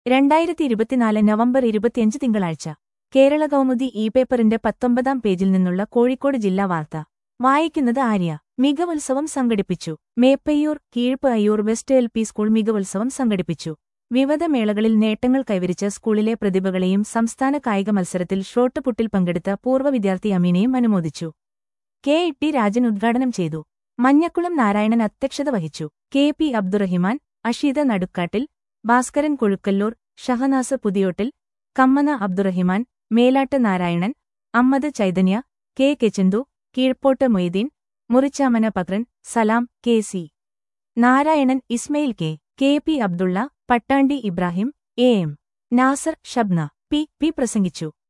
രണ്ടായിരത്തി ഇരുപത്തിനാല് നവംബർ ഇരുപത്തിയഞ്ച് തിങ്കളാഴ്ച കേരള കൗമുദി ഇ പേപ്പറിന്റെ പത്തൊമ്പതാം പേജിൽ നിന്നുള്ള കോഴിക്കോട് ജില്ലാ വാർത്ത വായിക്കുന്നത് ആര്യ മികവുത്സവം സംഘടിപ്പിച്ചു Meppayyur Keezhpayyur west L P school മികവുത്സവം സംഘടിപ്പിച്ചു വിവിധ മേളകളിൽ നേട്ടങ്ങൾ കൈവരിച്ച സ്കൂളിലെ പ്രതിഭകളെയും സംസ്ഥാന കായിക മത്സരത്തിൽ ഷോട്ട് പുട്ടിൽ പങ്കെടുത്ത പൂർവ്വ വിദ്യാർത്ഥി അമീനെയും അനുമോദിച്ചു കെ ടി രാജൻ ഉദ്ഘാടനം ചെയ്തു മഞ്ഞക്കുളം നാരായണൻ അധ്യക്ഷത വഹിച്ചു K P Abdurahiman Asheeda Nadukkattil Bhaskaran Kozhukkallur Shahanas Puthiyottil Kammana Abdurahiman Melatt Narayanan Ammad Chaithanya K Kechanthu Keezhpott Moideen Murichamana Pakran Salam K C Narayanan Ismail K K P Abdulla Pattandi Ibrahim A M Nasar Shabna P P പ്രസംഗിച്ചു